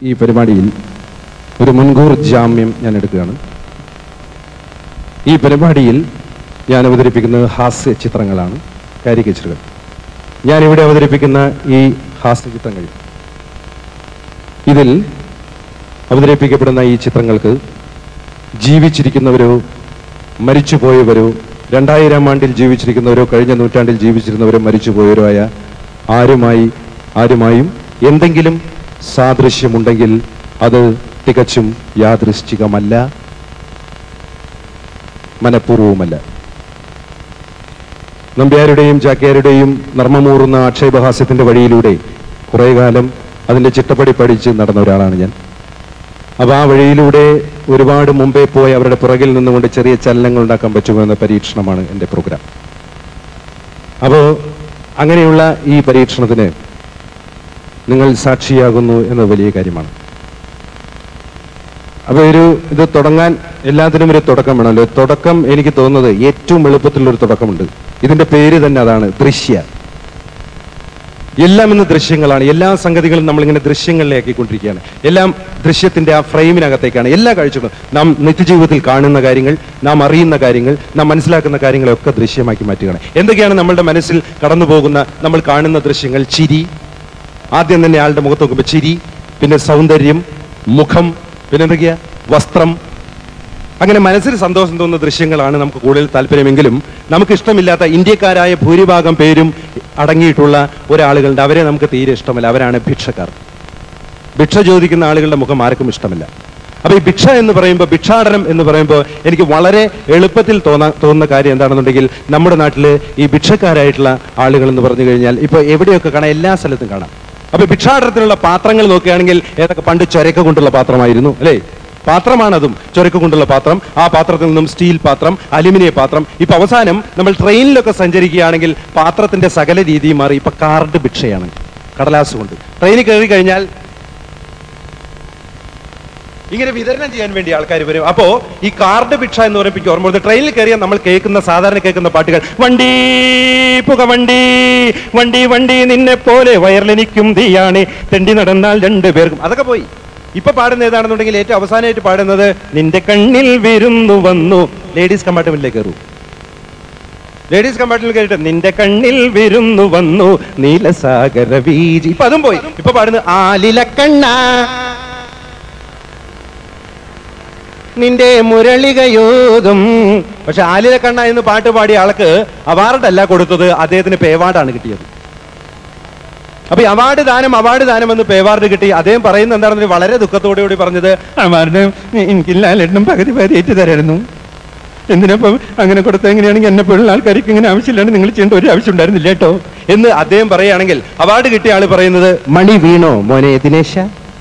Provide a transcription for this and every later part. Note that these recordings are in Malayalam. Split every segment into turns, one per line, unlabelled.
ഈ പരിപാടിയിൽ ഒരു മുൻകൂർ ജാമ്യം ഞാൻ എടുക്കുകയാണ് ഈ പരിപാടിയിൽ ഞാൻ അവതരിപ്പിക്കുന്നത് ഹാസ്യ ചിത്രങ്ങളാണ് കാരിക്കേച്ചറുകൾ ഞാൻ ഇവിടെ അവതരിപ്പിക്കുന്ന ഈ ഹാസ്യ ചിത്രങ്ങൾ ഇതിൽ അവതരിപ്പിക്കപ്പെടുന്ന ഈ ചിത്രങ്ങൾക്ക് ജീവിച്ചിരിക്കുന്നവരോ മരിച്ചുപോയവരോ രണ്ടായിരം ആണ്ടിൽ ജീവിച്ചിരിക്കുന്നവരോ കഴിഞ്ഞ നൂറ്റാണ്ടിൽ ജീവിച്ചിരുന്നവരോ മരിച്ചുപോയവരോ ആയ ആരുമായി ആരുമായും എന്തെങ്കിലും സാദൃശ്യമുണ്ടെങ്കിൽ അത് തികച്ചും യാദൃശ്ചികമല്ല മനഃപൂർവവുമല്ല നമ്പ്യാരുടെയും ചാക്യാരുടെയും നർമ്മമൂറുന്ന ആക്ഷേപഹാസ്യത്തിന്റെ വഴിയിലൂടെ കുറേ കാലം അതിന്റെ ചിട്ടപ്പടി പഠിച്ച് നടന്ന ഒരാളാണ് ഞാൻ അപ്പോൾ ആ വഴിയിലൂടെ ഒരുപാട് മുമ്പേ പോയി അവരുടെ പുറകിൽ നിന്നുകൊണ്ട് ചെറിയ ചലനങ്ങൾ ഉണ്ടാക്കാൻ പറ്റുമോ എന്ന പരീക്ഷണമാണ് എൻ്റെ പ്രോഗ്രാം അപ്പോൾ അങ്ങനെയുള്ള ഈ പരീക്ഷണത്തിന് നിങ്ങൾ സാക്ഷിയാകുന്നു എന്നത് വലിയ കാര്യമാണ് അപ്പോൾ ഒരു ഇത് തുടങ്ങാൻ എല്ലാത്തിനും ഒരു തുടക്കം വേണമല്ലോ തുടക്കം എനിക്ക് തോന്നുന്നത് ഏറ്റവും എളുപ്പത്തിലുള്ള ഒരു തുടക്കമുണ്ട് ഇതിന്റെ പേര് തന്നെ അതാണ് ദൃശ്യ എല്ലാം ഇന്ന് ദൃശ്യങ്ങളാണ് എല്ലാ സംഗതികളും നമ്മളിങ്ങനെ ദൃശ്യങ്ങളിലാക്കിക്കൊണ്ടിരിക്കുകയാണ് എല്ലാം ദൃശ്യത്തിന്റെ ആ ഫ്രെയിമിനകത്തേക്കാണ് എല്ലാ കാഴ്ചകളും നാം നിത്യജീവിതത്തിൽ കാണുന്ന കാര്യങ്ങൾ നാം അറിയുന്ന കാര്യങ്ങൾ നാം മനസ്സിലാക്കുന്ന കാര്യങ്ങളൊക്കെ ദൃശ്യമാക്കി മാറ്റുകയാണ് എന്തൊക്കെയാണ് നമ്മളുടെ മനസ്സിൽ കടന്നു പോകുന്ന നമ്മൾ കാണുന്ന ദൃശ്യങ്ങൾ ചിരി ആദ്യം തന്നെ ആളുടെ മുഖത്ത് നോക്കുമ്പോൾ ചിരി പിന്നെ സൗന്ദര്യം മുഖം പിന്നെ എന്തൊക്കെയാ വസ്ത്രം അങ്ങനെ മനസ്സിൽ സന്തോഷം തോന്നുന്ന ദൃശ്യങ്ങളാണ് നമുക്ക് കൂടുതൽ താല്പര്യമെങ്കിലും നമുക്ക് ഇഷ്ടമില്ലാത്ത ഇന്ത്യക്കാരായ ഭൂരിഭാഗം പേരും അടങ്ങിയിട്ടുള്ള ഒരാളുകളുണ്ട് അവരെ നമുക്ക് തീരെ ഇഷ്ടമല്ല അവരാണ് ഭിക്ഷക്കാർ ഭിക്ഷ ചോദിക്കുന്ന ആളുകളുടെ മുഖം ആർക്കും ഇഷ്ടമല്ല അപ്പൊ ഈ ഭിക്ഷ എന്ന് പറയുമ്പോൾ ഭിക്ഷാടനം എന്ന് പറയുമ്പോൾ എനിക്ക് വളരെ എളുപ്പത്തിൽ തോന്നാ തോന്നുന്ന കാര്യം എന്താണെന്നുണ്ടെങ്കിൽ നമ്മുടെ നാട്ടിൽ ഈ ഭിക്ഷക്കാരായിട്ടുള്ള ആളുകൾ എന്ന് പറഞ്ഞു കഴിഞ്ഞാൽ ഇപ്പൊ എവിടെയൊക്കെ കാണാം എല്ലാ സ്ഥലത്തും കാണാം അപ്പൊ ഭിക്ഷാടനത്തിനുള്ള പാത്രങ്ങൾ നോക്കുകയാണെങ്കിൽ ഏതൊക്കെ പണ്ട് ചൊരക്ക കൊണ്ടുള്ള പാത്രമായിരുന്നു അല്ലേ പാത്രമാണതും ചൊരക്ക കൊണ്ടുള്ള പാത്രം ആ പാത്രത്തിൽ നിന്നും സ്റ്റീൽ പാത്രം അലുമിനിയ പാത്രം ഇപ്പൊ അവസാനം നമ്മൾ ട്രെയിനിലൊക്കെ സഞ്ചരിക്കുകയാണെങ്കിൽ പാത്രത്തിന്റെ സകല രീതിയും മാറി ഇപ്പൊ കാർഡ് ഭിക്ഷയാണ് കടലാസ് കൊണ്ട് ട്രെയിനിൽ കയറി കഴിഞ്ഞാൽ ഇങ്ങനെ വിതരണം ചെയ്യാൻ വേണ്ടി ആൾക്കാർ വരും അപ്പോ ഈ കാർഡ് ഭിക്ഷ എന്ന് പറയുമ്പോൾ ഓർമ്മ വരുന്നത് ട്രെയിനിൽ കയറിയാൽ നമ്മൾ കേൾക്കുന്ന സാധാരണ കേൾക്കുന്ന പാട്ടുകൾ വണ്ടി പുക വണ്ടി വണ്ടി വണ്ടി നിന്നെ പോലെ വയറിലെനിക്കും തീയാണ് തെണ്ടി നടന്നാൽ രണ്ടു പേർക്കും അതൊക്കെ പോയി ഇപ്പൊ പാടുന്ന ഏതാണെന്നുണ്ടെങ്കിൽ ഏറ്റവും അവസാനമായിട്ട് പാടുന്നത് നിന്റെ കണ്ണിൽ വിരുന്നു വന്നു ലേഡീസ് കമ്പാർട്ട്മെന്റിലേക്ക് കയറൂ ലേഡീസ് കമ്പാർട്ട്മെന്റിൽ കയറിയിട്ട് നിന്റെ കണ്ണിൽ വിരുന്നു വന്നു നീലസാഗര വീജി ഇപ്പൊ അതും പോയി ഇപ്പൊ പാടുന്നത് ആലില കണ്ണ നിന്റെ മുരളികയോതും പക്ഷെ ആലില കണ്ണ എന്ന് പാട്ട് പാടിയ ആൾക്ക് അവാർഡല്ല കൊടുത്തത് അദ്ദേഹത്തിന് പേവാർഡാണ് കിട്ടിയത് അപ്പൊ ഈ അവാർഡ് ദാനം അവാർഡ് ദാനം എന്ന് പേവാർഡ് കിട്ടി അദ്ദേഹം പറയുന്നത് എന്താണെന്ന് വളരെ ദുഃഖത്തോടുകൂടി പറഞ്ഞത് അവാർഡ് എനിക്ക് ലാലേട്ടനും പകുതി പേര് ഏറ്റു തരായിരുന്നു എന്തിനപ്പം അങ്ങനെ കൊടുത്ത എങ്ങനെയാണെങ്കിൽ എന്നെ പോലുള്ള ആൾക്കാർക്ക് ഇങ്ങനെ ആവശ്യമില്ലാണ്ട് നിങ്ങൾ ചെയ്യേണ്ട ഒരു ആവശ്യം ഉണ്ടായിരുന്നില്ല കേട്ടോ എന്ന് അദ്ദേഹം പറയുകയാണെങ്കിൽ അവാർഡ് കിട്ടിയ ആള് പറയുന്നത് മണി വീണോ മോനെ ദിനേശ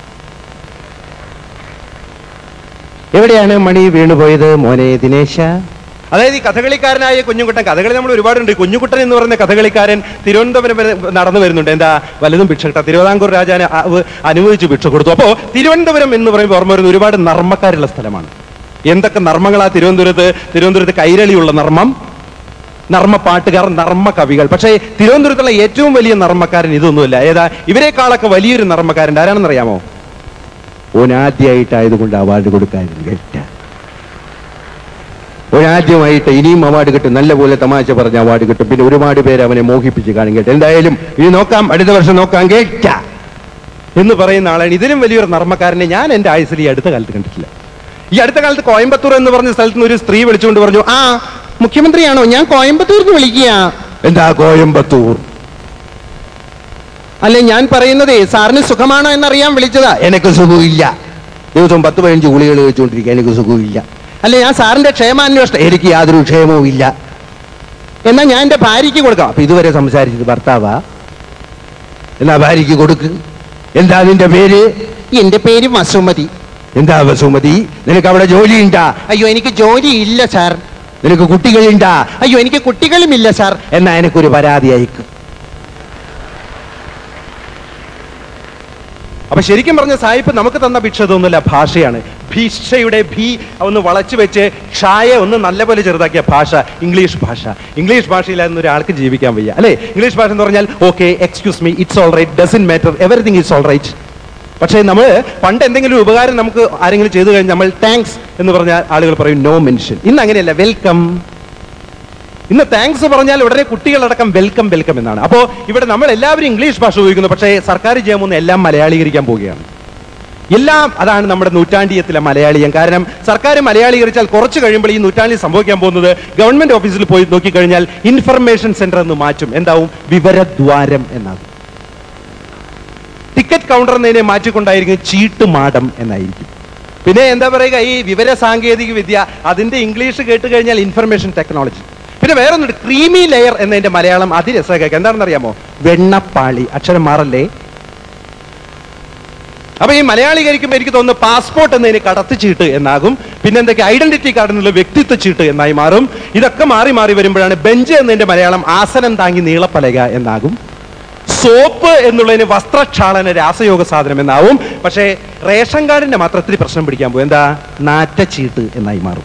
എവിടെയാണ് മണി വീണുപോയത് മോനെ ദിനേശ അതായത് ഈ കഥകളിക്കാരനായ കുഞ്ഞുകുട്ടൻ കഥകളി നമ്മൾ ഒരുപാടുണ്ട് കുഞ്ഞുകുട്ടൻ എന്ന് പറയുന്ന കഥകളിക്കാരൻ തിരുവനന്തപുരം വരെ നടന്നു വരുന്നുണ്ട് എന്താ വലുതും ഭിക്ഷ കിട്ടാ തിരുവിതാംകൂർ രാജാന് അ- അവ- അനുവദിച്ച് ഭിക്ഷ കൊടുത്തു അപ്പോ തിരുവനന്തപുരം എന്ന് പറയുമ്പോൾ ഓർമ്മ വരുന്ന ഒരുപാട് നർമ്മക്കാരുള്ള സ്ഥലമാണ് എന്തൊക്കെ നർമ്മങ്ങളാ തിരുവനന്തപുരത്ത് തിരുവനന്തപുരത്ത് കൈരളിയുള്ള നർമ്മം നർമ്മ പാട്ടുകാർ നർമ്മ കവികൾ പക്ഷേ തിരുവനന്തപുരത്തുള്ള ഏറ്റവും വലിയ നർമ്മക്കാരൻ ഇതൊന്നുമില്ല ഏതാ ഇവരെക്കാളൊക്കെ വലിയൊരു നർമ്മക്കാരൻ ആരാണെന്നറിയാമോ ഓനാദ്യമായിട്ടായതുകൊണ്ട് അവാർഡ് കൊടുക്കാനും കേട്ട ഒരാദ്യമായിട്ട് ഇനിയും അവാർഡ് കിട്ടും നല്ലപോലെ തമാശ പറഞ്ഞ അവാർഡ് കിട്ടും പിന്നെ ഒരുപാട് പേര് അവനെ മോഹിപ്പിച്ച് കാണും കേട്ടോ എന്തായാലും ഇനി നോക്കാം അടുത്ത വർഷം നോക്കാം കേട്ട എന്ന് പറയുന്ന ആളാണ് ഇതിലും വലിയൊരു നർമ്മക്കാരനെ ഞാൻ എൻ്റെ ആയുസിൽ ഈ അടുത്ത കാലത്ത് കണ്ടിട്ടില്ല ഈ അടുത്ത കാലത്ത് കോയമ്പത്തൂർ എന്ന് പറഞ്ഞ സ്ഥലത്ത് നിന്ന് ഒരു സ്ത്രീ വിളിച്ചുകൊണ്ട് പറഞ്ഞു ആ മുഖ്യമന്ത്രിയാണോ ഞാൻ കോയമ്പത്തൂർന്ന് വിളിക്കുക എന്താ കോയമ്പത്തൂർ അല്ലെ ഞാൻ പറയുന്നതേ സാറിന് സുഖമാണോ എന്നറിയാൻ വിളിച്ചതാ എനിക്ക് സുഖമില്ല ദിവസവും പത്ത് പതിനഞ്ച് ഗുളികൾ കഴിച്ചുകൊണ്ടിരിക്കുക എനിക്ക് സുഖമില്ല അല്ലെ ഞാൻ സാറിന്റെ ക്ഷേമാന്വേഷണം എനിക്ക് യാതൊരു ക്ഷേമവും ഇല്ല എന്നാ ഞാൻ എന്റെ ഭാര്യയ്ക്ക് കൊടുക്കാം അപ്പൊ ഇതുവരെ സംസാരിച്ചത് ഭർത്താവാ എന്നാ ഭാര്യയ്ക്ക് കൊടുക്ക് എന്താ നിന്റെ പേര് എന്റെ പേര് വസുമതി എന്താ വസുമതി നിനക്ക് അവിടെ ജോലി ഉണ്ടാ അയ്യോ എനിക്ക് ജോലി ഇല്ല സാർ നിനക്ക് കുട്ടികളുണ്ടാ അയ്യോ എനിക്ക് കുട്ടികളുമില്ല സാർ എന്നാ എനിക്കൊരു പരാതി അയക്കും അപ്പൊ ശരിക്കും പറഞ്ഞ സായിപ്പ് നമുക്ക് തന്ന ഭിക്ഷ ഇതൊന്നുമല്ല ഭാഷയാണ് ഭിക്ഷയുടെ ഭീ ഒന്ന് വളച്ചു വെച്ച് ക്ഷായ ഒന്ന് നല്ലപോലെ ചെറുതാക്കിയ ഭാഷ ഇംഗ്ലീഷ് ഭാഷ ഇംഗ്ലീഷ് ഭാഷയിലായിരുന്നു ഒരാൾക്ക് ജീവിക്കാൻ വയ്യ അല്ലേ ഇംഗ്ലീഷ് ഭാഷ എന്ന് പറഞ്ഞാൽ okay excuse me it's all right doesn't matter everything it's all right പക്ഷേ നമ്മൾ പണ്ട് എന്തെങ്കിലും ഒരു ഉപകാരം നമുക്ക് ആരെങ്കിലും ചെയ്തു കഴിഞ്ഞാൽ നമ്മൾ താങ്ക്സ് എന്ന് പറഞ്ഞാൽ ആളുകൾ പറയും നോ മെൻഷൻ ഇന്ന് അങ്ങനെയല്ല വെൽക്കം ഇന്ന് താങ്ക്സ് പറഞ്ഞാൽ ഉടനെ കുട്ടികളടക്കം വെൽക്കം വെൽക്കം എന്നാണ് അപ്പോൾ ഇവിടെ നമ്മൾ എല്ലാവരും ഇംഗ്ലീഷ് ഭാഷ ഉപയോഗിക്കുന്നു പക്ഷേ സർക്കാർ ചെയ്യാൻ എല്ലാം മലയാളീകരിക്കാൻ പോവുകയാണ് എല്ലാം അതാണ് നമ്മുടെ നൂറ്റാണ്ടിയത്തിലെ മലയാളിയം കാരണം സർക്കാർ മലയാളീകരിച്ചാൽ കുറച്ച് കഴിയുമ്പോൾ ഈ നൂറ്റാണ്ടിൽ സംഭവിക്കാൻ പോകുന്നത് ഗവൺമെന്റ് ഓഫീസിൽ പോയി നോക്കിക്കഴിഞ്ഞാൽ ഇൻഫർമേഷൻ സെന്റർ എന്ന് മാറ്റും എന്താവും വിവരദ്വാരം എന്നാകും ടിക്കറ്റ് കൗണ്ടർ എന്നതിനെ മാറ്റിക്കൊണ്ടായിരിക്കും ചീട്ട് മാടം എന്നായിരിക്കും പിന്നെ എന്താ പറയുക ഈ വിവര സാങ്കേതിക വിദ്യ അതിന്റെ ഇംഗ്ലീഷ് കേട്ട് കഴിഞ്ഞാൽ ഇൻഫർമേഷൻ ടെക്നോളജി പിന്നെ വേറെ ഒന്നുണ്ട് ക്രീമി ലെയർ എന്നതിന്റെ മലയാളം അതിരസകേക്ക് എന്താണെന്ന് അറിയാമോ വെണ്ണപ്പാളി അക്ഷരം മാറല്ലേ അപ്പൊ ഈ മലയാളീകരിക്കുമ്പോൾ എനിക്ക് തോന്നുന്നു പാസ്പോർട്ട് എന്നതിന് കടത്ത് ചീട്ട് എന്നാകും പിന്നെ എന്തൊക്കെ ഐഡന്റിറ്റി കാർഡ് എന്നുള്ള വ്യക്തിത്വ ചീട്ട് എന്നായി മാറും ഇതൊക്കെ മാറി മാറി വരുമ്പോഴാണ് ബെഞ്ച് എന്നതിന്റെ മലയാളം ആസനം താങ്ങി നീളപ്പലക എന്നാകും സോപ്പ് എന്നുള്ളതിന് വസ്ത്രക്ഷാളന രാസയോഗ സാധനം എന്നാവും പക്ഷേ റേഷൻ കാർഡിന്റെ മാത്രം ഇത്തിരി പ്രശ്നം പിടിക്കാൻ പോകും എന്താ നാറ്റച്ചീട്ട് എന്നായി മാറും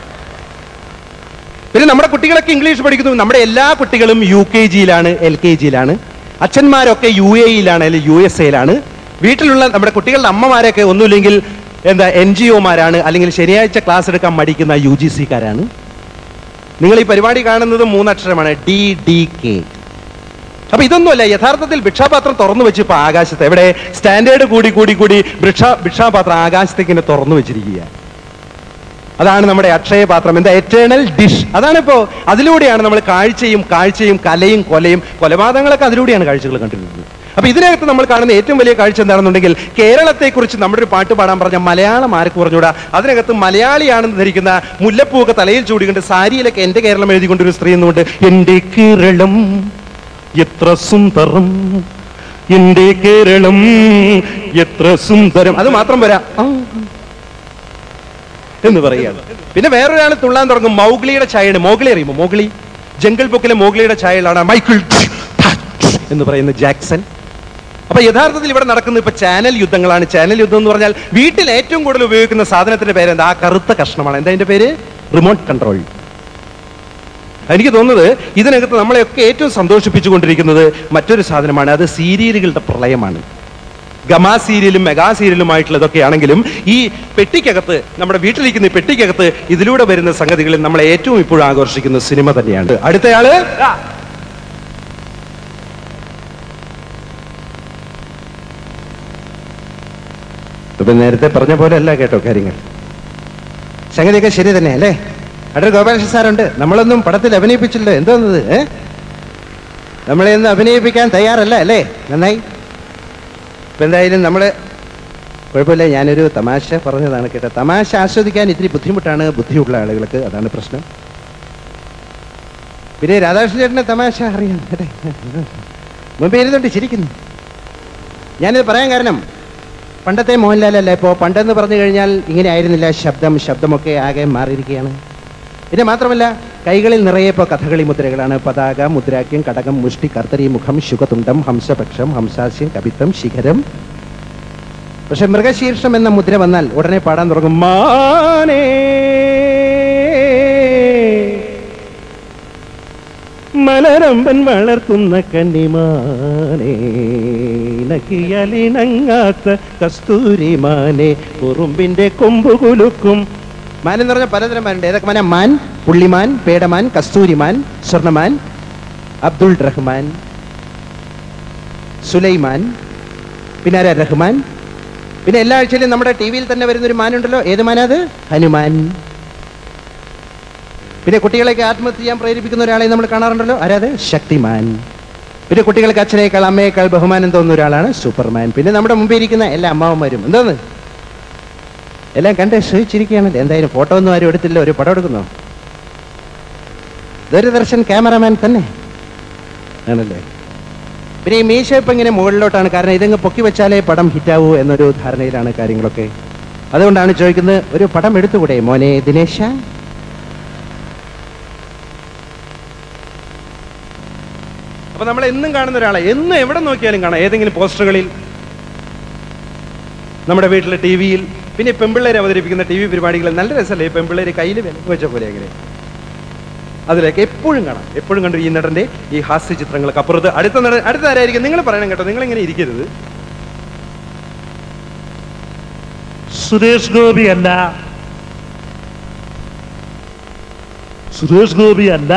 പിന്നെ നമ്മുടെ കുട്ടികളൊക്കെ ഇംഗ്ലീഷ് പഠിക്കുന്നു നമ്മുടെ എല്ലാ കുട്ടികളും യു കെ ജിയിലാണ് എൽ കെ ജിയിലാണ് അച്ഛന്മാരൊക്കെ യു എ ഇയിലാണ് അല്ലെങ്കിൽ യു എസ് എയിലാണ് വീട്ടിലുള്ള നമ്മുടെ കുട്ടികളുടെ അമ്മമാരൊക്കെ ഒന്നുമില്ലെങ്കിൽ എന്താ എൻ ജി ഒമാരാണ് അല്ലെങ്കിൽ ശനിയാഴ്ച ക്ലാസ് എടുക്കാൻ മടിക്കുന്ന യു ജി സിക്കാരാണ് നിങ്ങൾ ഈ പരിപാടി കാണുന്നത് മൂന്നക്ഷരമാണ് ഡി ഡി കെ അപ്പൊ ഇതൊന്നുമല്ല യഥാർത്ഥത്തിൽ ഭിക്ഷാപാത്രം തുറന്നു വെച്ച് ഇപ്പൊ ആകാശത്ത് എവിടെ സ്റ്റാൻഡേർഡ് കൂടി കൂടി കൂടി ഭിക്ഷാ ഭിക്ഷാപാത്രം ആകാശത്തേക്ക് ഇങ്ങനെ തുറന്നു വെച്ചിരിക്കുക അതാണ് നമ്മുടെ അക്ഷയപാത്രം എന്താ എറ്റേണൽ ഡിഷ് അതാണ് ഇപ്പോ അതിലൂടെയാണ് നമ്മൾ കാഴ്ചയും കാഴ്ചയും കലയും കൊലയും കൊലപാതകങ്ങളൊക്കെ അതിലൂടെയാണ് കാഴ്ചകൾ കണ്ടിരുന്നത് അപ്പൊ ഇതിനകത്ത് നമ്മൾ കാണുന്ന ഏറ്റവും വലിയ കാഴ്ച എന്താണെന്നുണ്ടെങ്കിൽ കേരളത്തെക്കുറിച്ച് നമ്മുടെ ഒരു പാട്ട് പാടാൻ പറഞ്ഞ മലയാളം ആർക്ക് പറഞ്ഞുകൂടാ അതിനകത്ത് മലയാളിയാണെന്ന് ധരിക്കുന്ന മുല്ലപ്പൂവൊക്കെ തലയിൽ ചൂടിക്കൊണ്ട് സാരിയിലൊക്കെ എന്റെ കേരളം എഴുതിക്കൊണ്ടൊരു സ്ത്രീ എന്നുകൊണ്ട് എന്റെ കേരളം എത്ര സുന്ദരം എന്റെ കേരളം എത്ര സുന്ദരം അത് മാത്രം വരാം ആ. എന്ന് പറയുകയാണ് പിന്നെ വേറൊരാൾ തുള്ളാൻ തുടങ്ങും മൗഗ്ലിയുടെ ചായയാണ് മോഗ്ലി അറിയുമോ മോഗ്ലി ജംഗിൾ ബുക്കിലെ മോഗ്ലിയുടെ ചായയിലാണ് മൈക്കിൾ എന്ന് പറയുന്ന ജാക്സൺ അപ്പൊ യഥാർത്ഥത്തിൽ ഇവിടെ നടക്കുന്ന ഇപ്പൊ ചാനൽ യുദ്ധങ്ങളാണ് ചാനൽ യുദ്ധം എന്ന് പറഞ്ഞാൽ വീട്ടിൽ ഏറ്റവും കൂടുതൽ ഉപയോഗിക്കുന്ന സാധനത്തിന്റെ പേര് എന്താ ആ കറുത്ത കഷ്ണമാണ് എന്താ അതിന്റെ പേര് റിമോട്ട് കൺട്രോൾ എനിക്ക് തോന്നുന്നത് ഇതിനകത്ത് നമ്മളെയൊക്കെ ഏറ്റവും സന്തോഷിപ്പിച്ചുകൊണ്ടിരിക്കുന്നത് മറ്റൊരു സാധനമാണ് അത് സീരിയലുകളുടെ പ്രളയമാണ് ഗമാ സീരിയലും മെഗാ സീരിയലുമായിട്ടുള്ളതൊക്കെ ആണെങ്കിലും ഈ പെട്ടിക്കകത്ത് നമ്മുടെ വീട്ടിലിരിക്കുന്ന ഈ പെട്ടിക്കകത്ത് ഇതിലൂടെ വരുന്ന സംഗതികളിൽ നമ്മളെ ഏറ്റവും ഇപ്പോഴും ആകർഷിക്കുന്ന സിനിമ തന്നെയാണ് അടുത്തയാള് ഇപ്പൊ നേരത്തെ പറഞ്ഞ പോലെ അല്ല കേട്ടോ കാര്യങ്ങൾ സംഗതിയൊക്കെ ശരി തന്നെ അല്ലേ അവിടെ ഗോപാലകൃഷ്ണൻ സാറുണ്ട് നമ്മളൊന്നും പടത്തിൽ അഭിനയിപ്പിച്ചില്ലല്ലോ എന്തോന്നത് ഏ നമ്മളെ ഒന്നും അഭിനയിപ്പിക്കാൻ തയ്യാറല്ല അല്ലേ നന്നായി ഇപ്പൊ എന്തായാലും നമ്മള് കുഴപ്പമില്ല ഞാനൊരു തമാശ പറഞ്ഞതാണ് കേട്ടോ തമാശ ആസ്വദിക്കാൻ ഇത്തിരി ബുദ്ധിമുട്ടാണ് ബുദ്ധിയുള്ള ആളുകൾക്ക് അതാണ് പ്രശ്നം പിന്നെ രാധാകൃഷ്ണൻ ചേട്ടന്റെ തമാശ അറിയാം കേട്ടെ മുമ്പേ ഇരുന്നുണ്ട് ചിരിക്കുന്നു ഞാനിത് പറയാൻ കാരണം പണ്ടത്തെ മോഹൻലാലല്ല ഇപ്പോൾ പണ്ടെന്ന് പറഞ്ഞു കഴിഞ്ഞാൽ ഇങ്ങനെ ആയിരുന്നില്ല ശബ്ദം ശബ്ദമൊക്കെ ആകെ മാറിയിരിക്കുകയാണ് പിന്നെ മാത്രമല്ല കൈകളിൽ നിറയെ ഇപ്പോൾ കഥകളി മുദ്രകളാണ് പതാക മുദ്രാക്യം കടകം മുഷ്ടി കർത്തരി മുഖം ശുഖതുണ്ടം ഹംസപക്ഷം ഹംസാസ്യം കവിത്വം ശിഖരം പക്ഷെ മൃഗശീർഷം എന്ന മുദ്ര വന്നാൽ ഉടനെ പാടാൻ തുടങ്ങും മാനേ മലരമ്പൻ വളർത്തുന്ന കന്നിമാനേ നക്കിയലിണങ്ങാത്ത കസ്തൂരിമാനെ ഉറുമ്പിന്റെ കൊമ്പ് കുലുക്കും മാൻ എന്ന് പറഞ്ഞാൽ പലതരം മാനുണ്ട് ഏതൊക്കെ മാന മാൻ പുള്ളിമാൻ പേടമാൻ കസ്തൂരിമാൻ സ്വർണമാൻ അബ്ദുൾ റഹ്മാൻ സുലൈമാൻ പിന്നെ ആരാ റഹ്മാൻ പിന്നെ എല്ലാ ആഴ്ചയിലും നമ്മുടെ ടി വിയിൽ തന്നെ വരുന്നൊരു മാനുണ്ടല്ലോ ഏത് മാനാത് ഹനുമാൻ പിന്നെ കുട്ടികളെയൊക്കെ ആത്മഹത്യ ചെയ്യാൻ പ്രേരിപ്പിക്കുന്ന ഒരാളെ നമ്മൾ കാണാറുണ്ടല്ലോ ആരാത് ശക്തിമാൻ പിന്നെ കുട്ടികൾക്ക് അച്ഛനേക്കാൾ അമ്മയേക്കാൾ ബഹുമാനം തോന്നുന്ന ഒരാളാണ് സൂപ്പർമാൻ പിന്നെ നമ്മുടെ മുമ്പിൽ ഇരിക്കുന്ന എല്ലാ അമ്മാവന്മാരും എന്തോന്ന് എല്ലാം കണ്ട് ശ്രമിച്ചിരിക്കുകയാണല്ലോ എന്തായാലും ഫോട്ടോ ഒന്നും ആരും എടുത്തില്ല ഒരു പടം എടുക്കുന്നോ ദൂരദർശൻ ക്യാമറമാൻ തന്നെ ആണല്ലേ പിന്നെ ഈ മീശ ഇപ്പം ഇങ്ങനെ മുകളിലോട്ടാണ് കാരണം ഇതങ്ങ് പൊക്കി വെച്ചാലേ പടം ഹിറ്റാവൂ എന്നൊരു ധാരണയിലാണ് കാര്യങ്ങളൊക്കെ അതുകൊണ്ടാണ് ചോദിക്കുന്നത് ഒരു പടം എടുത്തുകൂടെ മോനെ ദിനേശ അപ്പൊ നമ്മൾ എന്നും കാണുന്ന ഒരാളെ എന്നും എവിടെ നോക്കിയാലും കാണാം ഏതെങ്കിലും പോസ്റ്ററുകളിൽ നമ്മുടെ വീട്ടിലെ ടി വിയിൽ പിന്നെ പെമ്പിള്ളേരെ അവതരിപ്പിക്കുന്ന ടി വി പരിപാടികൾ നല്ല രസമല്ലേ ഈ പെമ്പിള്ളേര് കയ്യിൽ വിലക്ക് വെച്ച പോലെ അങ്ങനെ അതിലൊക്കെ എപ്പോഴും കാണാം എപ്പോഴും കണ്ടു ഈ നടന്റെ ഈ ഹാസ്യ ചിത്രങ്ങൾക്ക് അപ്പുറത്ത് അടുത്ത നടൻ അടുത്ത ആരായിരിക്കും നിങ്ങൾ പറയണം കേട്ടോ നിങ്ങൾ ഇങ്ങനെ ഇരിക്കരുത്
സുരേഷ് ഗോപി അല്ല സുരേഷ് ഗോപി അല്ല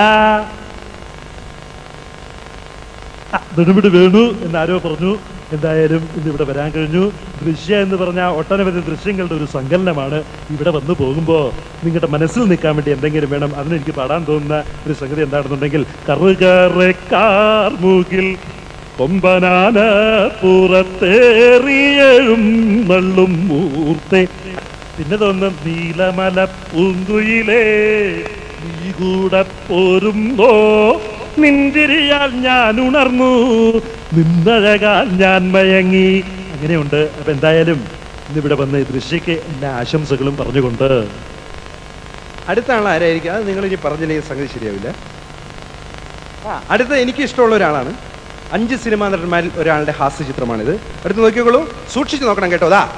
ആ, നെടുമുടി വേണു എന്നാരോ പറഞ്ഞു എന്തായാലും ഇന്ന് ഇവിടെ വരാൻ കഴിഞ്ഞു ദൃശ്യ എന്ന് പറഞ്ഞ ഒട്ടനവധി ദൃശ്യങ്ങളുടെ ഒരു സങ്കലനമാണ് ഇവിടെ വന്നു പോകുമ്പോൾ നിങ്ങളുടെ മനസ്സിൽ നിൽക്കാൻ വേണ്ടി എന്തെങ്കിലും വേണം അതിന് എനിക്ക് പാടാൻ തോന്നുന്ന ഒരു സംഗതി എന്താണെന്നുണ്ടെങ്കിൽ കറുകറക്കാർ മൂകിൽ കൊമ്പനാന പുറത്തേറിയഴും നള്ളും മൂർത്തെ പിന്നെ തോന്നും നീലമല പൂങ്കുയിലേ നീ കൂടെ പോരുമ്പോ നിന്തിരിയാൽ ഞാൻ ഉണർന്നു നിന്നഴകാൽ ഞാൻ മയങ്ങി അങ്ങനെയുണ്ട് അപ്പൊ എന്തായാലും ഇന്നിവിടെ വന്ന ഈ ദൃശ്യക്ക് എല്ലാ ആശംസകളും പറഞ്ഞുകൊണ്ട്
അടുത്ത ആൾ ആരായിരിക്കും അത് നിങ്ങൾ ഇനി പറഞ്ഞില്ലെങ്കിൽ സംഗതി ശരിയാവില്ല ആ അടുത്ത എനിക്ക് ഇഷ്ടമുള്ള ഒരാളാണ് അഞ്ച് സിനിമാ നടന്മാരിൽ ഒരാളുടെ ഹാസ്യ ചിത്രമാണിത് അടുത്ത് നോക്കിക്കോളൂ സൂക്ഷിച്ച് നോക്കണം കേട്ടോ അതാ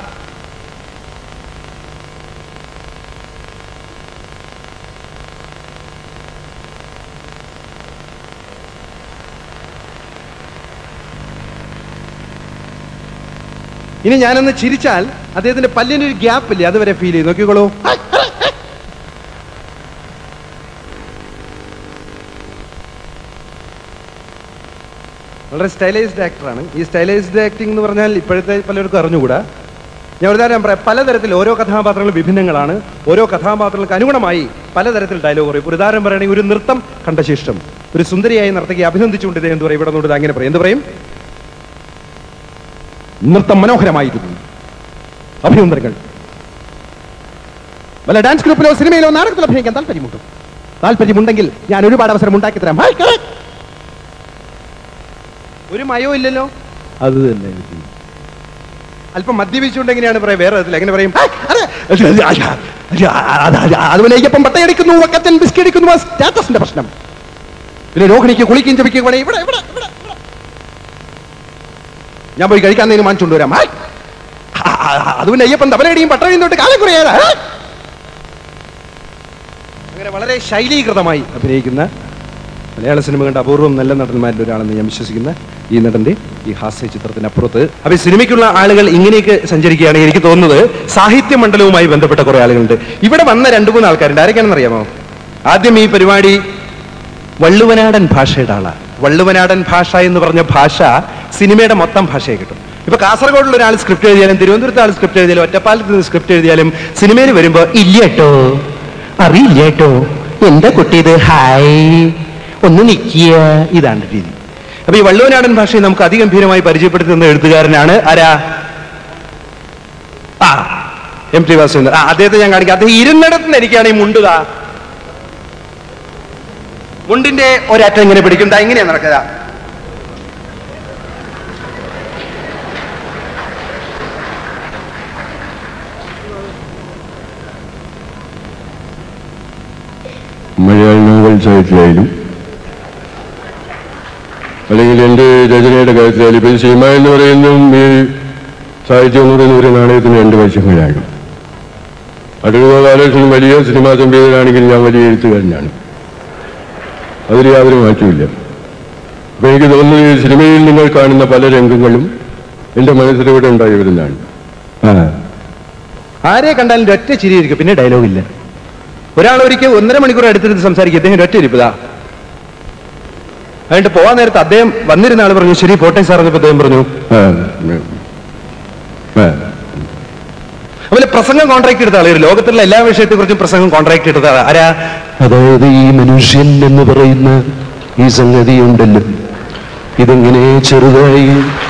ഇനി ഞാനൊന്ന് ചിരിച്ചാൽ അദ്ദേഹത്തിന്റെ പല്ലിന് ഒരു ഗ്യാപ്പ് ഇല്ലേ അതുവരെ ഫീൽ ചെയ്ത് നോക്കിക്കോളൂ വളരെ സ്റ്റൈലൈസ്ഡ് ആക്ടറാണ് ഈ സ്റ്റൈലൈസ്ഡ് ആക്ടിംഗ് എന്ന് പറഞ്ഞാൽ ഇപ്പോഴത്തെ പലർക്കും അറിഞ്ഞുകൂടാ ഞാൻ ഒരു ഉദാഹരണം പറയാം പലതരത്തിൽ ഓരോ കഥാപാത്രങ്ങളും വിഭിന്നങ്ങളാണ് ഓരോ കഥാപാത്രങ്ങൾക്ക് അനുഗുണമായി പലതരത്തിൽ ഡയലോഗ് പറയും ഒരു ഉദാഹരണം പറയുകയാണെങ്കിൽ ഒരു നൃത്തം കണ്ട ശേഷം ഒരു സുന്ദരിയായ നർത്തകയെ അഭിനന്ദിച്ചുകൊണ്ട് ഇദ്ദേഹം എന്ത് പറയും ഇവിടെ നിന്നോട് അങ്ങനെ പറയും എന്ത് പറയും നൃത്തം മനോഹരമായിരുന്നു അഭിനന്ദനങ്ങൾ വല്ല ഡാൻസ് ഗ്രൂപ്പിലോ സിനിമയിലോ നാടകത്തിലോ അഭിനയിക്കാൻ താല്പര്യമുണ്ടോ താല്പര്യമുണ്ടെങ്കിൽ ഞാൻ ഒരുപാട് അവസരം ഉണ്ടാക്കി തരാം ഹായ്, ഹായ്. ഒരു മയോ ഇല്ലല്ലോ
അത് തന്നെ
അല്പം മദ്യപിച്ചുകൊണ്ട് എങ്ങനെയാണ് പറയാം വേറെ വിധത്തിൽ എങ്ങനെ പറയും "ഹായ്, അതെ, അത് അത് അത് അത് അത് അത് അതുപോലെ അയ്യപ്പം പട്ടയടിക്കുന്നു വക്കത്തൻ ബിസ്കി അടിക്കുന്നു സ്റ്റാറ്റസിന്റെ പ്രശ്നം പിന്നെ രോഹിണിക്ക് കുളിക്കും ചപിക്കും ഇവിടെ ഇവിടെ ഇവിടെ ഇവിടെ ഇവിടെ. ഞാൻ പോയി കഴിക്കാൻ നേരം വാങ്ങിച്ചുകൊണ്ട് വരാം ഹായ്. ആ, ആ, ആ, അതുപോലെ അയ്യപ്പൻ തവലടിയും പട്ടണിയും തൊട്ട് കാലം കുറയാതെ അങ്ങനെ വളരെ ശൈലീകൃതമായി അഭിനയിക്കുന്ന മലയാള സിനിമ കണ്ട അപൂർവം നല്ല നടന്മാരിൽ ഒരാളെന്ന് ഞാൻ വിശ്വസിക്കുന്ന ഈ നടന്റെ ഈ ഹാസ്യ ചിത്രത്തിന് അപ്പുറത്ത് അപ്പൊ ഈ സിനിമയ്ക്കുള്ള ആളുകൾ ഇങ്ങനെയൊക്കെ സഞ്ചരിക്കുകയാണെങ്കിൽ എനിക്ക് തോന്നുന്നത് സാഹിത്യ മണ്ഡലവുമായി ബന്ധപ്പെട്ട കുറെ ആളുകളുണ്ട് ഇവിടെ വന്ന രണ്ടു മൂന്ന് ആൾക്കാരുണ്ട് ആരൊക്കെയാണെന്ന് അറിയാമോ ആദ്യം ഈ പരിപാടി വള്ളുവനാടൻ ഭാഷയുടെ ആളാണ് വള്ളുവനാടൻ ഭാഷ എന്ന് പറഞ്ഞ ഭാഷ സിനിമയുടെ മൊത്തം ഭാഷയെ കിട്ടും ഇപ്പൊ കാസർഗോഡിൽ ഒരാൾ സ്ക്രിപ്റ്റ് എഴുതിയാലും തിരുവനന്തപുരത്ത് ആൾ സ്ക്രിപ്റ്റ് എഴുതിയാലും ഒറ്റപ്പാലത്ത് നിന്ന് സ്ക്രിപ്റ്റ് എഴുതിയാലും സിനിമയിൽ വരുമ്പോ ഇല്ല കേട്ടോ അറിയില്ല കേട്ടോ എന്റെ കുട്ടി ഇത് ഹായ് ഒന്ന് നിക്കുക ഇതാണ് രീതി അപ്പൊ ഈ വള്ളുവനാടൻ ഭാഷയെ നമുക്ക് അതിഗംഭീരമായി പരിചയപ്പെടുത്തുന്ന എഴുത്തുകാരനാണ് ആരാ ആ എം ടി വാസുദേവൻ ആ അദ്ദേഹത്തെ ഞാൻ കാണിക്കാം അദ്ദേഹം ഇരുന്നിടത്തുനിന്ന് എനിക്കാണ് ഈ മുണ്ടുക മുണ്ടിന്റെ ഒരറ്റം ഇങ്ങനെ പിടിക്കും ദാ ഇങ്ങനെയാ നടക്കുക
മലയാള നോവൽ സാഹിത്യത്തിലായാലും അല്ലെങ്കിൽ എൻ്റെ രചനയുടെ കാര്യത്തിലായാലും ഇപ്പം സിനിമ എന്ന് പറയുന്നതും ഈ സാഹിത്യം എന്ന് പറയുന്ന ഒരു നാണയത്തിന് രണ്ട് വശങ്ങളാണ് അടുത്ത കാലഘട്ടത്തിൽ വലിയ സിനിമാ സംവിധായകനാണെങ്കിൽ ഞാൻ വലിയ എഴുത്തുകാരനാണ് അതിൽ യാതൊരു മാറ്റമില്ല അപ്പം എനിക്ക് തോന്നുന്നത് ഈ സിനിമയിൽ നിങ്ങൾ കാണുന്ന പല രംഗങ്ങളും എൻ്റെ മനസ്സിലൂടെ ഉണ്ടായി വരുന്നതാണ് ആ
ആരെ കണ്ടാലും ഒറ്റ ചിരിയിരിക്കും പിന്നെ ഡയലോഗ് ഇല്ല ഒരാൾ ഒരിക്കൽ ഒന്നര മണിക്കൂർ അടുത്തിരുന്ന് സംസാരിക്കും അദ്ദേഹം ഒറ്റ ഇരിപ്പതാ എന്നിട്ട് പോവാൻ നേരത്ത് അദ്ദേഹം വന്നിരുന്ന ആൾ പറഞ്ഞു ശരി പോട്ടെ സാർ എന്നപ്പോ അദ്ദേഹം പറഞ്ഞു
ആ ആ
അതുപോലെ പ്രസംഗം കോൺട്രാക്ട് എടുത്ത ആൾ ഒരു ലോകത്തിലുള്ള എല്ലാ വിഷയത്തെക്കുറിച്ചും പ്രസംഗം കോൺട്രാക്ട് എടുത്ത ആളാ. ആരാ
അതായത് ഈ മനുഷ്യൻ എന്ന് പറയുന്ന ഈ സംഗതി ഉണ്ടല്ലോ ഇതിങ്ങനെ ചെറുതായി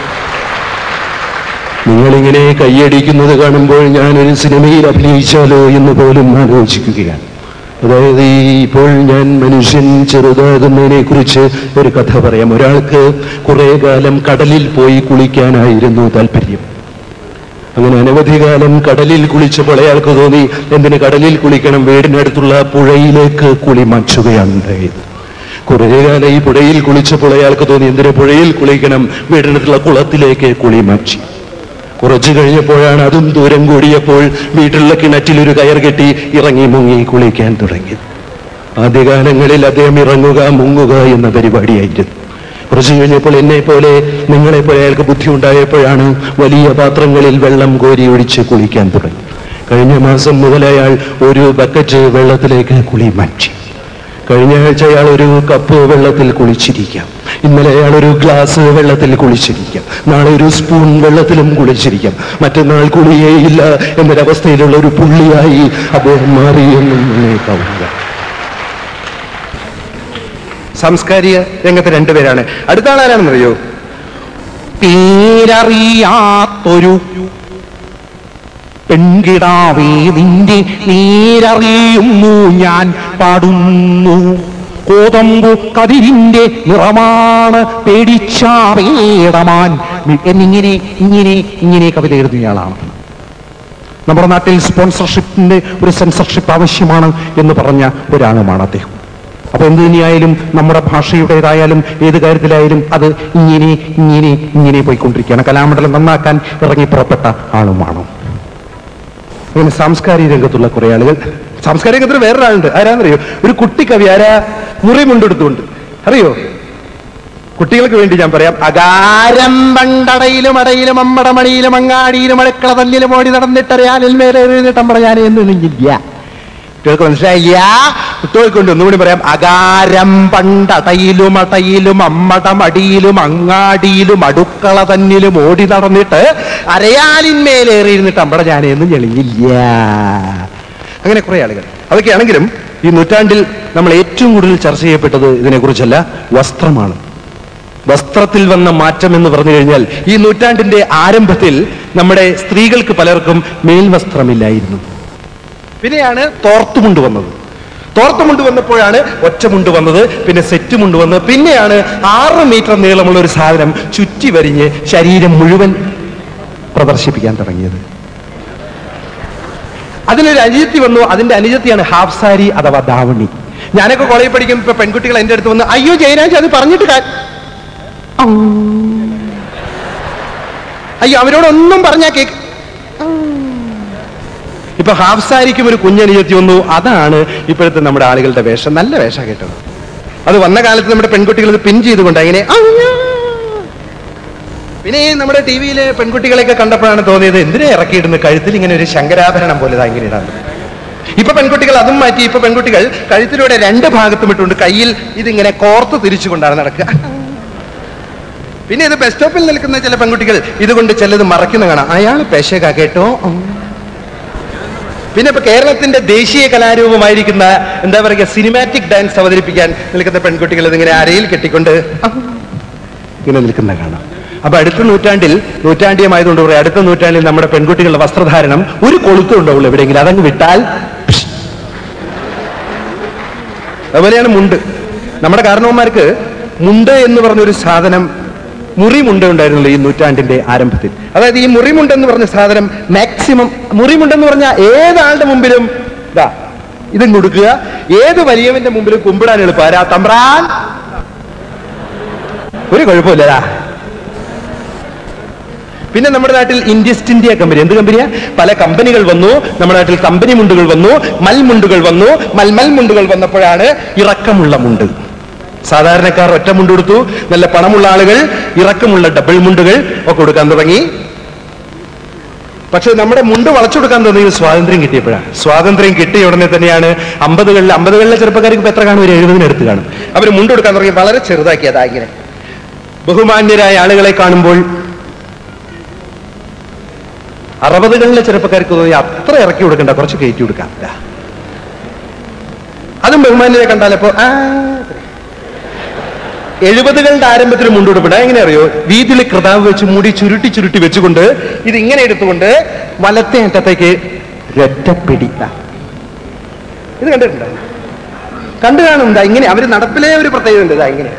നിങ്ങളിങ്ങനെ കൈയടിക്കുന്നത് കാണുമ്പോൾ ഞാനൊരു സിനിമയിൽ അഭിനയിച്ചാലോ എന്ന് പോലും ആലോചിക്കുകയാണ് അതായത് ഈ ഇപ്പോൾ ഞാൻ മനുഷ്യൻ ചെറുതാകുന്നതിനെ കുറിച്ച് ഒരു കഥ പറയാം ഒരാൾക്ക് കുറെ കാലം കടലിൽ പോയി കുളിക്കാനായിരുന്നു താല്പര്യം അങ്ങനെ അനവധി കാലം കടലിൽ കുളിച്ചപ്പോൾ അയാൾക്ക് തോന്നി എന്തിന് കടലിൽ കുളിക്കണം വീടിനടുത്തുള്ള പുഴയിലേക്ക് കുളി മാറ്റുകയാണ് ഉണ്ടായത് കുറെ കാലം ഈ പുഴയിൽ കുളിച്ചപ്പോൾ അയാൾക്ക് തോന്നി എന്തിന് പുഴയിൽ കുളിക്കണം വീടിനടുത്തുള്ള കുളത്തിലേക്ക് കുളി മാറ്റി കുറച്ചു കഴിഞ്ഞപ്പോഴാണ് അതും ദൂരം കൂടിയപ്പോൾ വീട്ടിലുള്ള കിണറ്റിൽ ഒരു കയർ കെട്ടി ഇറങ്ങി മുങ്ങി കുളിക്കാൻ തുടങ്ങി ആദ്യകാലങ്ങളിൽ അദ്ദേഹം ഇറങ്ങുക മുങ്ങുക എന്ന പരിപാടിയായിരുന്നു കുറച്ചു കഴിഞ്ഞപ്പോൾ എന്നെ പോലെ നിങ്ങളെ പോലെ അയാൾക്ക് ബുദ്ധി ഉണ്ടായപ്പോഴാണ് വലിയ പാത്രങ്ങളിൽ വെള്ളം കോരി ഒഴിച്ച് കുളിക്കാൻ തുടങ്ങി കഴിഞ്ഞ മാസം മുതൽ അയാൾ ഒരു ബക്കറ്റ് വെള്ളത്തിലേക്ക് കുളി മാറ്റി കഴിഞ്ഞ ആഴ്ച അയാൾ ഒരു കപ്പ് വെള്ളത്തിൽ കുളിച്ചിരിക്കാം ഇന്നലെ അയാൾ ഒരു ഗ്ലാസ് വെള്ളത്തിൽ കുളിച്ചിരിക്കാം നാളെ ഒരു സ്പൂൺ വെള്ളത്തിലും കുളിച്ചിരിക്കാം മറ്റന്നാൾ കുളിയേയില്ല എന്നൊരവസ്ഥയിലുള്ള ഒരു പുള്ളിയായി അദ്ദേഹം മാറി എന്നും നിന്നേക്കാവുക
സാംസ്കാരിക രംഗത്ത് രണ്ടുപേരാണ് അടുത്ത ആളാരാണെന്നറിയോ
പേരറിയാത്തൊരു പെൺകിടാവേ നിന്റെ നേരറിയുന്നു ഞാൻ പാടുന്നു കോതമ്പു കതിരിന്റെ നിറമാണ് പേടിച്ചാവേടമാൻ എന്നിങ്ങനെ ഇങ്ങനെ ഇങ്ങനെ കവിത എഴുതിയയാളാണ് നമ്മുടെ നാട്ടിൽ സ്പോൺസർഷിപ്പിന്റെ ഒരു സെൻസർഷിപ്പ് ആവശ്യമാണ് എന്ന് പറഞ്ഞ ഒരാളുമാണ് അദ്ദേഹം അപ്പൊ എന്ത് തന്നെയായാലും നമ്മുടെ ഭാഷയുടേതായാലും ഏത് കാര്യത്തിലായാലും അത് ഇങ്ങനെ ഇങ്ങനെ ഇങ്ങനെ പോയിക്കൊണ്ടിരിക്കുകയാണ് കലാമണ്ഡലം നന്നാക്കാൻ ഇറങ്ങി പുറപ്പെട്ട ആളുമാണ്
അങ്ങനെ സാംസ്കാരിക രംഗത്തുള്ള കുറെ ആളുകൾ സാംസ്കാരിക രംഗത്തിൽ വേറൊരാളുണ്ട് ആരാന്നറിയോ ഒരു കുട്ടി കവി ആരാ മുറി മുണ്ടെടുത്തുകൊണ്ട് അറിയോ കുട്ടികൾക്ക് വേണ്ടി ഞാൻ പറയാം അകാരം പണ്ടടയിലും അടയിലും അമ്മടമണിയിലും അങ്ങാടിയിലും അടുക്കള തല്ലിലും ഓടി നടന്നിട്ടറിയാനിൽ മേലെ എഴുതിട്ടമ്പട ഞാൻ എന്നില്ല കുട്ടികൾക്ക് മനസ്സിലായില്ല കുട്ടികൾക്ക് കൊണ്ട് ഒന്നുകൂടി പറയാം അകാരം പണ്ടടയിലും അടയിലും അമ്മടമടിയിലും അങ്ങാടിയിലും അടുക്കള തന്നിലും ഓടി നടന്നിട്ട് അരയാലിന്മേലേറിയിരുന്നിട്ട് അമ്പട ഞാൻ എന്നും ഞെളിഞ്ഞില്ല അങ്ങനെ കുറെ ആളുകൾ അതൊക്കെയാണെങ്കിലും ഈ നൂറ്റാണ്ടിൽ നമ്മൾ ഏറ്റവും കൂടുതൽ ചർച്ച ചെയ്യപ്പെട്ടത് ഇതിനെക്കുറിച്ചല്ല വസ്ത്രമാണ് വസ്ത്രത്തിൽ വന്ന മാറ്റം എന്ന് പറഞ്ഞു കഴിഞ്ഞാൽ ഈ നൂറ്റാണ്ടിന്റെ ആരംഭത്തിൽ നമ്മുടെ സ്ത്രീകൾക്ക് പലർക്കും മേൽവസ്ത്രമില്ലായിരുന്നു പിന്നെയാണ് തോർത്തുമുണ്ട് വന്നത് തോർത്തുമുണ്ട് വന്നപ്പോഴാണ് ഒറ്റമുണ്ട് വന്നത് പിന്നെ സെറ്റുമുണ്ട് വന്നത് പിന്നെയാണ് ആറ് മീറ്റർ നീളമുള്ള ഒരു സാധനം ചുറ്റി വരിഞ്ഞ് ശരീരം മുഴുവൻ പ്രദർശിപ്പിക്കാൻ തുടങ്ങിയത് അതിനൊരു അനുജത്തി വന്നു അതിന്റെ അനുജത്തിയാണ് ഹാഫ് സാരി അഥവാ ദാവണി ഞാനൊക്കെ കോളേജിൽ പഠിക്കുമ്പോൾ ഇപ്പൊ പെൺകുട്ടികൾ എന്റെ അടുത്ത് വന്ന് അയ്യോ ജയരാജ് അത് പറഞ്ഞിട്ട് കാ- അയ്യോ അവരോടൊന്നും പറഞ്ഞാ കേക്ക് ഇപ്പൊ ഹാഫ് സാരിക്കും ഒരു കുഞ്ഞനുജത്തി വന്നു അതാണ് ഇപ്പോഴത്തെ നമ്മുടെ ആളുകളുടെ വേഷം നല്ല വേഷം കേട്ടത് അത് വന്ന കാലത്ത് നമ്മുടെ പെൺകുട്ടികൾ ഇത് പിൻ ചെയ്തുകൊണ്ട് അങ്ങനെ അയ്യോ. പിന്നെ ഈ നമ്മുടെ ടി വിയിലെ പെൺകുട്ടികളെയൊക്കെ കണ്ടപ്പോഴാണ് തോന്നിയത് എന്തിനാ ഇറക്കിയിടുന്നത് കഴുത്തിൽ ഇങ്ങനെ ഒരു ശങ്കരാഭരണം പോലെ ഇതാ ഇങ്ങനെ ഇടാൻ ഇപ്പൊ പെൺകുട്ടികൾ അതും മാറ്റി ഇപ്പൊ പെൺകുട്ടികൾ കഴുത്തിലൂടെ രണ്ട് ഭാഗത്തും ഇട്ടുകൊണ്ട് കയ്യിൽ ഇതിങ്ങനെ കോർത്ത് തിരിച്ചുകൊണ്ടാണ് നടക്കുക പിന്നെ ഇത് ബസ് സ്റ്റോപ്പിൽ നിൽക്കുന്ന ചില പെൺകുട്ടികൾ ഇതുകൊണ്ട് ചിലത് മറക്കുന്ന കാണാം അയാൾ പെശക കേട്ടോ പിന്നെ ഇപ്പൊ കേരളത്തിന്റെ ദേശീയ കലാരൂപമായിരിക്കുന്ന എന്താ പറയുക സിനിമാറ്റിക് ഡാൻസ് അവതരിപ്പിക്കാൻ നിൽക്കുന്ന പെൺകുട്ടികൾ ഇതിങ്ങനെ അരയിൽ കെട്ടിക്കൊണ്ട് ഇങ്ങനെ നിൽക്കുന്ന കാണാം അപ്പൊ അടുത്ത നൂറ്റാണ്ടിൽ നൂറ്റാണ്ടിയമായതുകൊണ്ട് പറയാം അടുത്ത നൂറ്റാണ്ടിൽ നമ്മുടെ പെൺകുട്ടികളുടെ വസ്ത്രധാരണം ഒരു കൊളുത്തും ഉണ്ടാവുള്ളൂ എവിടെയെങ്കിലും അതങ്ങ് വിട്ടാൽ പിഷ്. അതുപോലെയാണ് മുണ്ട് നമ്മുടെ കാരണവന്മാർക്ക് മുണ്ട് എന്ന് പറഞ്ഞൊരു സാധനം മുറിമുണ്ട് ഉണ്ടായിരുന്നല്ലോ ഈ നൂറ്റാണ്ടിന്റെ ആരംഭത്തിൽ അതായത് ഈ മുറിമുണ്ട് എന്ന് പറഞ്ഞ സാധനം മാക്സിമം മുറിമുണ്ടെന്ന് പറഞ്ഞാൽ ഏതാളുടെ മുമ്പിലും ഇതാ ഇതും കൊടുക്കുക ഏത് വലിയവന്റെ മുമ്പിലും കുമ്പിടാൻ എളുപ്പം ആരാ തമ്പ്രാൻ ഒരു കുഴപ്പമില്ലടാ പിന്നെ നമ്മുടെ നാട്ടിൽ ഇൻഡസ്റ്റ് ഇന്ത്യ കമ്പനി എന്ത് കമ്പനിയാ പല കമ്പനികൾ വന്നു നമ്മുടെ നാട്ടിൽ കമ്പനി മുണ്ടുകൾ വന്നു മൽമുണ്ടുകൾ വന്നു മൽമൽ മുണ്ടുകൾ വന്നപ്പോഴാണ് ഇറക്കമുള്ള മുണ്ട് സാധാരണക്കാർ ഒറ്റ മുണ്ട് കൊടുത്തു നല്ല പണമുള്ള ആളുകൾ ഇറക്കമുള്ള ഡബിൾ മുണ്ടുകൾ ഒക്കെ കൊടുക്കാൻ തുടങ്ങി പക്ഷെ നമ്മുടെ മുണ്ട് വളച്ചു കൊടുക്കാൻ തുടങ്ങിയത് സ്വാതന്ത്ര്യം കിട്ടിയപ്പോഴാണ് സ്വാതന്ത്ര്യം കിട്ടിയ ഉടനെ തന്നെയാണ് അമ്പതുകളിൽ അമ്പതുകളിലെ ചെറുപ്പക്കാർക്ക് ഇപ്പൊ എത്ര കാണും ഒരു എഴുപതിനടുത്ത് കാണും അവർ മുണ്ട് കൊടുക്കാൻ തുടങ്ങി വളരെ ചെറുതാക്കി അതാ ഇങ്ങനെ ബഹുമാന്യരായ ആളുകളെ കാണുമ്പോൾ അറുപതുകളിലെ ചെറുപ്പക്കാർക്ക് തോന്നി അത്ര ഇറക്കി കൊടുക്കണ്ട കുറച്ച് കയറ്റി കൊടുക്കാം ദാ. അതും ബഹുമാന്യരെ കണ്ടാലപ്പോ ആ എഴുപതുകളുടെ ആരംഭത്തിൽ മുണ്ടുകൊടുപ്പിട എങ്ങനെ അറിയോ വീതിയിൽ കൃതാവ് വെച്ച് മുടി ചുരുട്ടി ചുരുട്ടി വെച്ചുകൊണ്ട് ഇത് ഇങ്ങനെ എടുത്തുകൊണ്ട് വലത്തെ അറ്റത്തേക്ക് ഒറ്റപ്പിടി ദാ. ഇത് കണ്ടിട്ടുണ്ടോ കണ്ടു കാണും ദാ ഇങ്ങനെ അവര് നടപ്പിലേ ഒരു പ്രത്യേകത ഉണ്ട് ദാ ഇങ്ങനെ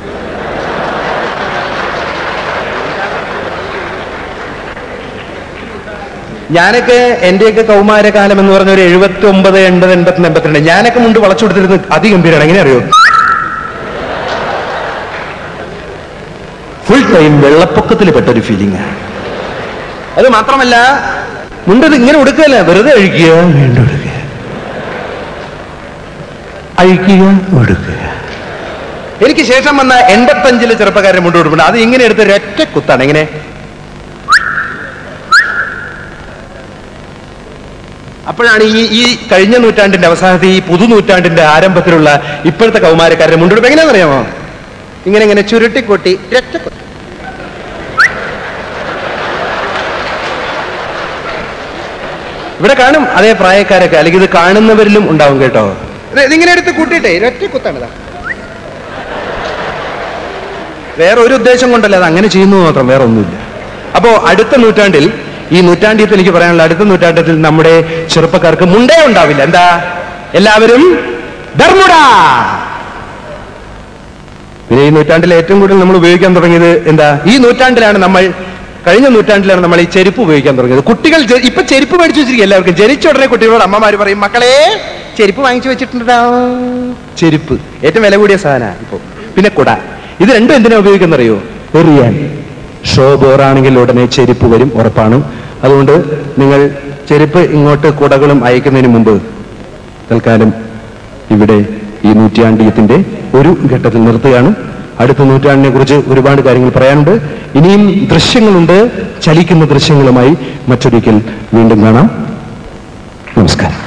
ഞാനൊക്കെ എന്റെയൊക്കെ കൗമാരകാലം എന്ന് പറഞ്ഞ ഒരു എഴുപത്തി ഒമ്പത് എൺപത് എൺപത്തി എൺപത്തിരണ്ട് ഞാനൊക്കെ മുണ്ട് വളച്ചു കൊടുത്തിരുന്നത് അതിഗംഭീരാണ് എങ്ങനെ അറിയോ ഫുൾ ടൈം വെള്ളപ്പൊക്കത്തിൽ പെട്ടൊരു ഫീലിംഗ് അത് മാത്രമല്ല മുണ്ടത് ഇങ്ങനെ ഉടുക്കുകയല്ല വെറുതെ അഴിക്കുക വീണ്ടും ഉടുക്കുക അഴിക്കുക ഉടുക്കുക എനിക്ക് ശേഷം വന്ന എൺപത്തഞ്ചിലെ ചെറുപ്പക്കാരൻ മുണ്ട് കൊടുക്കുന്നുണ്ട് അത് ഇങ്ങനെ എടുത്ത് ഒരൊറ്റ കുത്താണ് ഇങ്ങനെ അപ്പോഴാണ് ഈ ഈ കഴിഞ്ഞ നൂറ്റാണ്ടിന്റെ അവസാനത്തെ ഈ പുതുനൂറ്റാണ്ടിന്റെ ആരംഭത്തിലുള്ള ഇപ്പോഴത്തെ കൗമാരക്കാരുടെ മുണ്ടെടുപ്പ് എങ്ങനെയാണെന്നറിയാമോ ഇങ്ങനെ ഇങ്ങനെ ചുരുട്ടിക്കൊട്ടി രറ്റക്കൊട്ടി ഇവിടെ കാണും അതേ പ്രായക്കാരൊക്കെ അല്ലെങ്കിൽ ഇത് കാണുന്നവരിലും ഉണ്ടാവും കേട്ടോ ഇത് ഇതിങ്ങനെ എടുത്ത് കൂട്ടിയിട്ടേ ഒറ്റ കുത്താണിതാ വേറെ ഒരു ഉദ്ദേശം കൊണ്ടല്ല അത് അങ്ങനെ ചെയ്യുന്നു മാത്രം വേറെ ഒന്നുമില്ല അപ്പോ അടുത്ത നൂറ്റാണ്ടിൽ ഈ നൂറ്റാണ്ടിയത്തിൽ എനിക്ക് പറയാനുള്ള അടുത്ത നൂറ്റാണ്ടിൽ നമ്മുടെ ചെറുപ്പക്കാർക്ക് മുണ്ടേ ഉണ്ടാവില്ല എന്താ എല്ലാവരും ധർമുട പിന്നെ ഈ നൂറ്റാണ്ടിൽ ഏറ്റവും കൂടുതൽ നമ്മൾ ഉപയോഗിക്കാൻ തുടങ്ങിയത് എന്താ ഈ നൂറ്റാണ്ടിലാണ് നമ്മൾ കഴിഞ്ഞ നൂറ്റാണ്ടിലാണ് നമ്മൾ ഈ ചെരുപ്പ് ഉപയോഗിക്കാൻ തുടങ്ങിയത് കുട്ടികൾ ജെ- ഇപ്പൊ ചെരുപ്പ് മേടിച്ചു വെച്ചിരിക്കും എല്ലാവർക്കും ജനിച്ച ഉടനെ കുട്ടികളോട് അമ്മമാര് പറയും മക്കളെ ചെരുപ്പ് വാങ്ങിച്ചു വെച്ചിട്ടുണ്ടോ ചെരുപ്പ് ഏറ്റവും വില കൂടിയ സാധന ഇപ്പൊ പിന്നെ കുട ഇത് രണ്ടും എന്തിനാ ഉപയോഗിക്കുന്നറിയോ എറിയാൻ ഷോ ബോറാണെങ്കിൽ ഉടനെ ചെരുപ്പ് വരും ഉറപ്പാണ് അതുകൊണ്ട് നിങ്ങൾ ചെരുപ്പ് ഇങ്ങോട്ട് കുടകളും അയക്കുന്നതിന് മുമ്പ് തൽക്കാലം ഇവിടെ ഈ നൂറ്റാണ്ടിയത്തിന്റെ ഒരു ഘട്ടത്തിൽ നിർത്തുകയാണ് അടുത്ത നൂറ്റാണ്ടിനെ കുറിച്ച് ഒരുപാട് കാര്യങ്ങൾ പറയാനുണ്ട് ഇനിയും ദൃശ്യങ്ങളുണ്ട് ചലിക്കുന്ന ദൃശ്യങ്ങളുമായി മറ്റൊരിക്കൽ വീണ്ടും കാണാം നമസ്കാരം